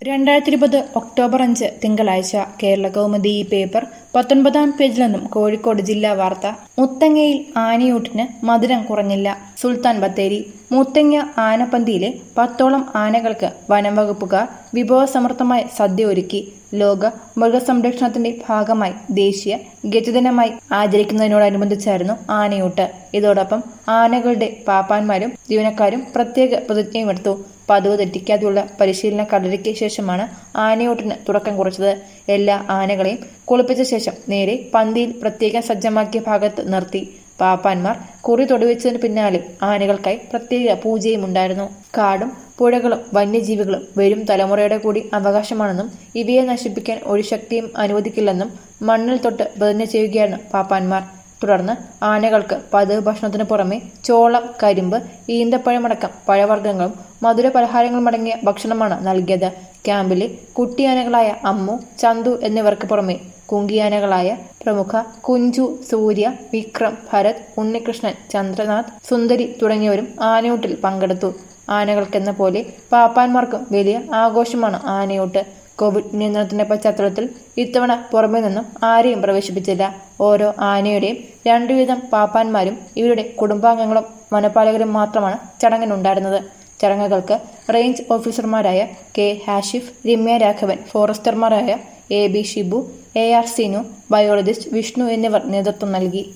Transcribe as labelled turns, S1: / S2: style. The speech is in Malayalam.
S1: രണ്ടായിരത്തി ഇരുപത് ഒക്ടോബർ അഞ്ച് തിങ്കളാഴ്ച കേരള കൗമുദി ഈ പേപ്പർ പത്തൊൻപതാം പേജിൽ നിന്നും കോഴിക്കോട് ജില്ലാ വാർത്ത മുത്തങ്ങയിൽ ആനയൂട്ടിന് മധുരം കുറഞ്ഞില്ല സുൽത്താൻ ബത്തേരി മുത്തങ്ങ ആനപ്പന്തിയിലെ പത്തോളം ആനകൾക്ക് വനം വകുപ്പുകാർ വിഭവസമൃദ്ധമായ സദ്യ ഒരുക്കി ലോക മൃഗസംരക്ഷണത്തിന്റെ ഭാഗമായി ദേശീയ ഗജദിനമായി ആചരിക്കുന്നതിനോടനുബന്ധിച്ചായിരുന്നു ആനയൂട്ട് ഇതോടൊപ്പം ആനകളുടെ പാപ്പാന്മാരും ജീവനക്കാരും പ്രത്യേക പ്രതിജ്ഞയുമെടുത്തു പതിവ് തെറ്റിക്കാതെയുള്ള പരിശീലന കളരിക്ക് ശേഷമാണ് ആനയൂട്ടിന് തുടക്കം കുറിച്ചത് എല്ലാ ആനകളെയും കുളിപ്പിച്ച ശേഷം നേരെ പന്തിയിൽ പ്രത്യേകം സജ്ജമാക്കിയ ഭാഗത്ത് നിർത്തി പാപ്പാന്മാർ കുറി തൊടുവെച്ചതിന് പിന്നാലെ ആനകൾക്കായി പ്രത്യേക പൂജയും ഉണ്ടായിരുന്നു കാടും പുഴകളും വന്യജീവികളും വരും തലമുറയുടെ കൂടി അവകാശമാണെന്നും ഇവയെ നശിപ്പിക്കാൻ ഒരു ശക്തിയും അനുവദിക്കില്ലെന്നും മണ്ണിൽ തൊട്ട് പ്രതിജ്ഞ ചെയ്യുകയായിരുന്നു പാപ്പാന്മാർ തുടർന്ന് ആനകൾക്ക് പതിവ് ഭക്ഷണത്തിനു പുറമെ ചോളം കരിമ്പ് ഈന്തപ്പഴമടക്കം പഴവർഗ്ഗങ്ങളും മധുര പലഹാരങ്ങളും അടങ്ങിയ ഭക്ഷണമാണ് നൽകിയത് ക്യാമ്പിലെ കുട്ടിയാനകളായ അമ്മു ചന്തു എന്നിവർക്ക് പുറമെ കുങ്കിയാനകളായ പ്രമുഖ കുഞ്ചു സൂര്യ വിക്രം ഭരത് ഉണ്ണികൃഷ്ണൻ ചന്ദ്രനാഥ് സുന്ദരി തുടങ്ങിയവരും ആനയൂട്ടിൽ പങ്കെടുത്തു ആനകൾക്കെന്ന പോലെ പാപ്പാന്മാർക്കും വലിയ ആഘോഷമാണ് ആനയൂട്ട് കോവിഡ് നിയന്ത്രണത്തിന്റെ പശ്ചാത്തലത്തിൽ ഇത്തവണ പുറമെ നിന്നും ആരെയും പ്രവേശിപ്പിച്ചില്ല ഓരോ ആനയുടെയും രണ്ടു വീതം പാപ്പാന്മാരും ഇവരുടെ കുടുംബാംഗങ്ങളും വനപാലകരും മാത്രമാണ് ചടങ്ങിനുണ്ടായിരുന്നത് ചടങ്ങുകൾക്ക് റേഞ്ച് ഓഫീസർമാരായ കെ ഹാഷിഫ് രമ്യ രാഘവൻ ഫോറസ്റ്റർമാരായ A B Shibu A R Sinu biologist Vishnu എന്നിവർ നേതൃത്വം നൽകി